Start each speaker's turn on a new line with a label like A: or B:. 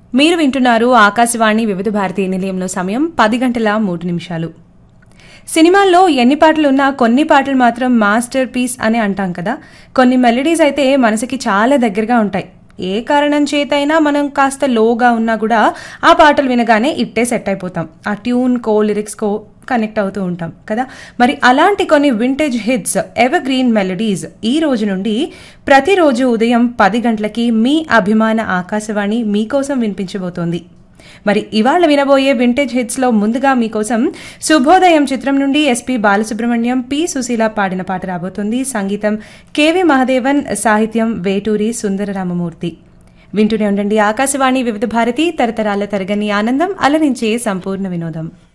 A: మీరు వింటున్నారు ఆకాశవాణి వివిధ భారతి నిలయంలో సమయం పది గంటల మూడు నిమిషాలు సినిమాల్లో ఎన్ని పాటలు ఉన్నా కొన్ని పాటలు మాత్రం మాస్టర్ పీస్ అని అంటాం కదా కొన్ని మెలడీస్ అయితే మనసుకి చాలా దగ్గరగా ఉంటాయి ఏ కారణం చేతైనా మనం కాస్త లోగా ఉన్నా కూడా ఆ పాటలు వినగానే ఇట్టే సెట్ అయిపోతాం ఆ ట్యూన్ కో లిరిక్స్ కో కనెక్ట్ అవుతూ ఉంటాం కదా మరి అలాంటి కొన్ని vintage hits evergreen melodies ఈ రోజు నుండి ప్రతిరోజు ఉదయం పది గంటలకి మీ అభిమాన ఆకాశవాణి మీకోసం వినిపించబోతోంది మరి ఇవాళ వినబోయే వింటేజ్ హిట్స్ లో ముందుగా మీకోసం శుభోదయం చిత్రం నుండి ఎస్పి బాలసుబ్రహ్మణ్యం పి సుశీల పాడిన పాట రాబోతుంది సంగీతం కెవి మహదేవన్ సాహిత్యం వేటూరి సుందరరామమూర్తి వింటూనే ఉండండి ఆకాశవాణి వివిధ భారతి తరతరాల తరగని ఆనందం అలరించే సంపూర్ణ వినోదం